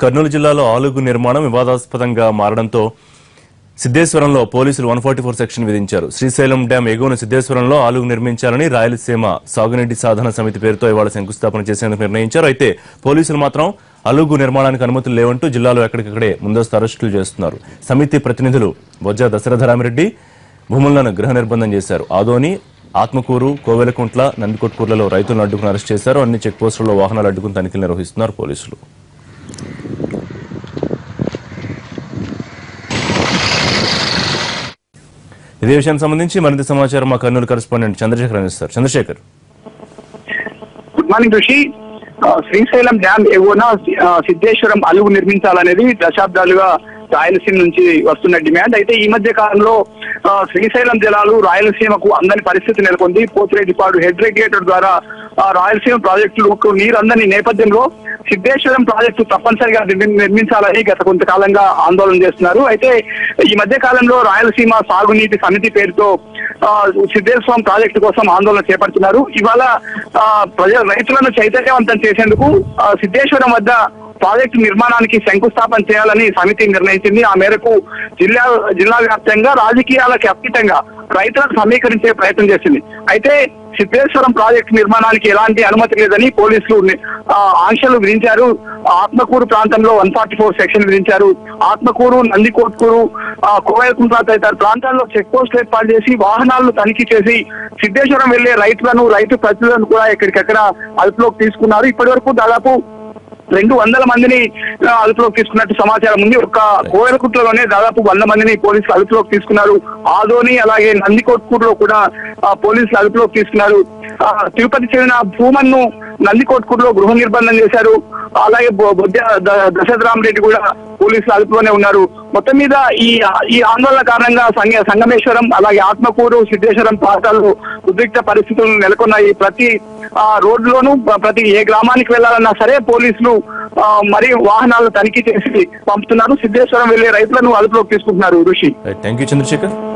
కర్నూలు జిల్లాలో ఆలుగు నిర్మాణం వివాదాస్పదంగా మారడంతో సిద్ధేశ్వరంలో పోలీసులు వన్ ఫార్టీ ఫోర్ సెక్షన్ విధించారు శ్రీశైలం డ్యాం ఎగువన సిద్ధేశ్వరంలో ఆలుగు నిర్మించాలని రాయలసీమ సాగునీటి సాధన సమితి పేరుతో ఇవాళ శంకుస్థాపన చేసేందుకు నిర్ణయించారు అయితే పోలీసులు మాత్రం అలుగు నిర్మాణానికి అనుమతులు లేవంటూ జిల్లాలో ఎక్కడికక్కడే ముందస్తు అరెస్టులు చేస్తున్నారు సమితి ప్రతినిధులు బొజ్జ దశరథరామిరెడ్డి భూములను గృహ నిర్బంధం చేశారు ఆదోని ఆత్మకూరు కోవెలకుంట్ల నందికొట్కూర్లలో రైతులను అడ్డుకుని అరెస్ట్ చేశారు అన్ని చెక్ పోస్టుల్లో వాహనాలు అడ్డుకుని తనిఖీలు నిర్వహిస్తున్నారు పోలీసులు ఇదే విషయానికి సంబంధించి మరింత సమాచారం మా కర్నూలు కరెస్పాండెంట్ చంద్రశేఖర్ అందిస్తారు చంద్రశేఖర్ గుడ్ మార్నింగ్ ఋషి ఆ, శ్రీశైలం డ్యామ్ ఎగువన ఆ, సిద్ధేశ్వరం అలుగు నిర్మించాలనేది దశాబ్దాలుగా రాయలసీమ నుంచి వస్తున్న డిమాండ్ అయితే ఈ మధ్య కాలంలో ఆ, శ్రీశైలం జలాలు రాయలసీమకు అందని పరిస్థితి నెలకొంది పోతిరెడ్డిపాడు హెడ్ రెగ్యులేటర్ ద్వారా ఆ, రాయలసీమ ప్రాజెక్టులకు నీరు అందని నేపథ్యంలో సిద్ధేశ్వరం ప్రాజెక్టు తప్పనిసరిగా నిర్మి- నిర్మించాలని గత కొంతకాలంగా ఆందోళన చేస్తున్నారు అయితే ఈ మధ్య కాలంలో రాయలసీమ సాగునీటి సమితి పేరుతో ఆ, సిద్ధేశ్వరం ప్రాజెక్టు కోసం ఆందోళన చేపడుతున్నారు ఇవాళ ఆ, ప్రజల రైతులను చైతన్యవంతం చేసేందుకు ఆ, సిద్ధేశ్వరం వద్ద ప్రాజెక్టు నిర్మాణానికి శంకుస్థాపన చేయాలని సమితి నిర్ణయించింది ఆ మేరకు జిల్లా జిల్లా వ్యాప్తంగా రాజకీయాలకు అతీతంగా రైతులను సమీకరించే ప్రయత్నం చేసింది అయితే సిద్ధేశ్వరం ప్రాజెక్టు నిర్మాణానికి ఎలాంటి అనుమతి లేదని పోలీసులు ని- ఆ, ఆంక్షలు విధించారు ఆత్మకూరు ప్రాంతంలో వన్ ఫార్టీ ఫోర్ సెక్షన్ విధించారు ఆత్మకూరు నందికోట్కూరు ఆ, కోవెలకుంట్ల తదితర ప్రాంతాల్లో చెక్ పోస్టులు ఏర్పాటు చేసి వాహనాలను తనిఖీ చేసి సిద్ధేశ్వరం వెళ్లే రైతులను రైతు ప్రతినిధులను కూడా ఎక్కడికక్కడ అదుపులోకి తీసుకున్నారు ఇప్పటి వరకు దాదాపు రెండు వందల మందిని ఆ, అదుపులోకి తీసుకున్నట్టు సమాచారం ఉంది ఒక కోవెలకుంట్లలోనే దాదాపు వంద మందిని పోలీసులు అదుపులోకి తీసుకున్నారు ఆదోని అలాగే నందికొట్కూరులో కూడా ఆ, పోలీసులు అదుపులోకి తీసుకున్నారు ఆ, తిరుపతి చెందిన భూమన్ను నందికొట్కూరులో గృహ నిర్బంధం చేశారు అలాగే బొ- బొజ్జ ద- దశరథరామరెడ్డి కూడా పోలీసులు అదుపులోనే ఉన్నారు మొత్తం మీద ఈ ఈ ఆందోళన కారణంగా సంగ సంగమేశ్వరం అలాగే ఆత్మకూరు సిద్ధేశ్వరం ప్రాంతాల్లో ఉద్రిక్త పరిస్థితులు నెలకొన్నాయి ప్రతి ఆ, రోడ్లోనూ ప్ర- ప్రతి ఏ గ్రామానికి వెళ్లాలన్నా సరే పోలీసులు ఆ, మరి వాహనాలను తనిఖీ చేసి పంపుతున్నారు సిద్ధేశ్వరం వెళ్లే రైతులను అదుపులోకి తీసుకుంటున్నారు ఋషి థ్యాంక్ యూ చంద్రశేఖర్